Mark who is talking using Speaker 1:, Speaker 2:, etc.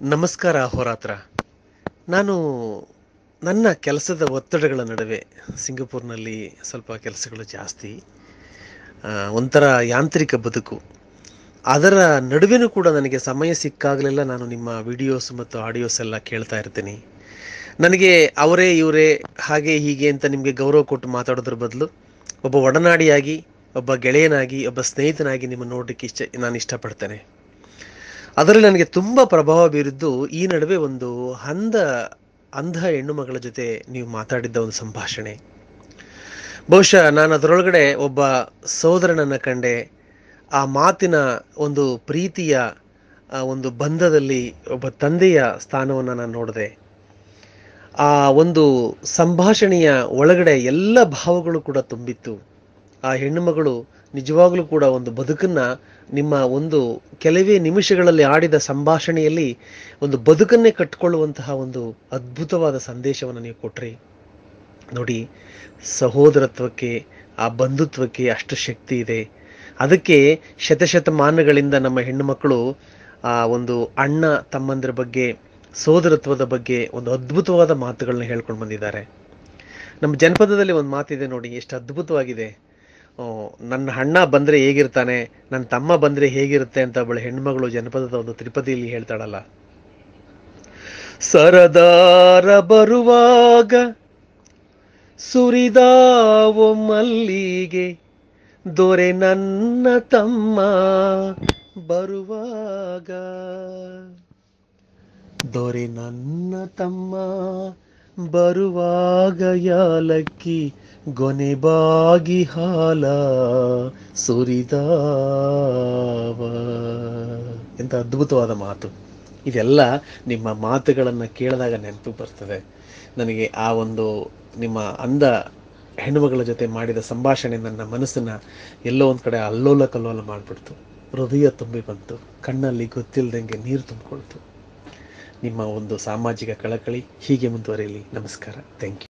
Speaker 1: ನಮಸ್ಕಾರ ಹೋರಾತ್ರ ನಾನು ನನ್ನ ಕೆಲಸದ ಒತ್ತಡಗಳ ನಡುವೆ ಸಿಂಗಪೂರ್ನಲ್ಲಿ ಸ್ವಲ್ಪ ಕೆಲಸಗಳು ಜಾಸ್ತಿ ಆ, ಒಂಥರ ಯಾಂತ್ರಿಕ ಬದುಕು ಅದರ ನಡುವೆನೂ ಕೂಡ ನನಗೆ ಸಮಯ ಸಿಕ್ಕಾಗಲೆಲ್ಲ ನಾನು ನಿಮ್ಮ ವಿಡಿಯೋಸ್ ಮತ್ತು ಆಡಿಯೋಸ್ ಎಲ್ಲ ಕೇಳ್ತಾ ಇರ್ತೀನಿ ನನಗೆ ಅವರೇ ಇವರೇ ಹಾಗೆ ಹೀಗೆ ಅಂತ ನಿಮಗೆ ಗೌರವ ಕೊಟ್ಟು ಮಾತಾಡೋದ್ರ ಬದಲು ಒಬ್ಬ ಒಡನಾಡಿಯಾಗಿ ಒಬ್ಬ ಗೆಳೆಯನಾಗಿ ಒಬ್ಬ ಸ್ನೇಹಿತನಾಗಿ ನಿಮ್ಮನ್ನು ನೋಡಲಿಕ್ಕೆ ಇಷ್ಟ ನಾನು ಇಷ್ಟಪಡ್ತೇನೆ ಅದರಲ್ಲಿ ನನಗೆ ತುಂಬ ಪ್ರಭಾವ ಬೀರಿದ್ದು ಈ ನಡುವೆ ಒಂದು ಅಂಧ ಅಂಧ ಹೆಣ್ಣು ಮಗಳ ಜೊತೆ ನೀವು ಮಾತಾಡಿದ್ದ ಒಂದು ಸಂಭಾಷಣೆ ಬಹುಶಃ ನಾನು ಅದರೊಳಗಡೆ ಒಬ್ಬ ಸೋದರನನ್ನು ಕಂಡೆ ಆ ಮಾತಿನ ಒಂದು ಪ್ರೀತಿಯ ಆ ಒಂದು ಬಂಧದಲ್ಲಿ ಒಬ್ಬ ತಂದೆಯ ಸ್ಥಾನವನ್ನು ನಾನು ನೋಡಿದೆ ಆ ಒಂದು ಸಂಭಾಷಣೆಯ ಒಳಗಡೆ ಎಲ್ಲ ಭಾವಗಳು ಕೂಡ ತುಂಬಿತ್ತು ಆ ಹೆಣ್ಣುಮಗಳು ನಿಜವಾಗ್ಲೂ ಕೂಡ ಒಂದು ಬದುಕನ್ನ ನಿಮ್ಮ ಒಂದು ಕೆಲವೇ ನಿಮಿಷಗಳಲ್ಲಿ ಆಡಿದ ಸಂಭಾಷಣೆಯಲ್ಲಿ ಒಂದು ಬದುಕನ್ನೇ ಕಟ್ಟಿಕೊಳ್ಳುವಂತಹ ಒಂದು ಅದ್ಭುತವಾದ ಸಂದೇಶವನ್ನು ನೀವು ಕೊಟ್ರಿ ನೋಡಿ ಸಹೋದರತ್ವಕ್ಕೆ ಆ ಬಂಧುತ್ವಕ್ಕೆ ಅಷ್ಟು ಶಕ್ತಿ ಇದೆ ಅದಕ್ಕೆ ಶತಶತಮಾನಗಳಿಂದ ನಮ್ಮ ಹೆಣ್ಣು ಮಕ್ಕಳು ಆ ಒಂದು ಅಣ್ಣ ತಮ್ಮಂದಿರ ಬಗ್ಗೆ ಸೋದರತ್ವದ ಬಗ್ಗೆ ಒಂದು ಅದ್ಭುತವಾದ ಮಾತುಗಳನ್ನ ಹೇಳ್ಕೊಂಡು ಬಂದಿದ್ದಾರೆ ನಮ್ಮ ಜನಪದದಲ್ಲಿ ಒಂದು ಮಾತಿದೆ ನೋಡಿ ಎಷ್ಟು ಅದ್ಭುತವಾಗಿದೆ ಆ, ನನ್ನ ಅಣ್ಣ ಬಂದ್ರೆ ಹೇಗಿರ್ತಾನೆ ನನ್ನ ತಮ್ಮ ಬಂದ್ರೆ ಹೇಗಿರುತ್ತೆ ಅಂತ ಒಬ್ಬಳು ಹೆಣ್ಮಗಳು ಜನಪದದ ಒಂದು ತ್ರಿಪದಿಯಲ್ಲಿ ಹೇಳ್ತಾಳಲ್ಲ ಸರದಾರ ಬರುವಾಗ ಸುರಿದಾವೋ ಮಲ್ಲಿಗೆ ದೊರೆ ನನ್ನ ತಮ್ಮ ಬರುವಾಗ ದೊರೆ ನನ್ನ ತಮ್ಮ ಬರುವಾಗ ಯಾಲಕ್ಕಿ ಗೊನೆಬಾಗಿ ಹಾಲ ಸುರಿದಾವ ಎಂತ ಅದ್ಭುತವಾದ ಮಾತು ಇದೆಲ್ಲ ನಿಮ್ಮ ಮಾತುಗಳನ್ನು ಕೇಳಿದಾಗ ನೆನಪು ಬರ್ತದೆ ನನಗೆ ಆ ಒಂದು ನಿಮ್ಮ ಅಂದ ಹೆಣ್ಣುಮಗಳ ಜೊತೆ ಮಾಡಿದ ಸಂಭಾಷಣೆ ನನ್ನ ಮನಸ್ಸನ್ನ ಎಲ್ಲೋ ಒಂದು ಕಡೆ ಅಲ್ಲೋಲ ಕಲ್ಲೋಲ ಮಾಡಿಬಿಡ್ತು ಹೃದಯ ತುಂಬಿ ಬಂತು ಕಣ್ಣಲ್ಲಿ ಗೊತ್ತಿಲ್ಲದಂಗೆ ನೀರು ತುಂಬಿಕೊಳ್ತು ನಿಮ್ಮ ಒಂದು ಸಾಮಾಜಿಕ ಕಳಕಳಿ ಹೀಗೆ ಮುಂದುವರಿಯಲಿ ನಮಸ್ಕಾರ ಥ್ಯಾಂಕ್ ಯು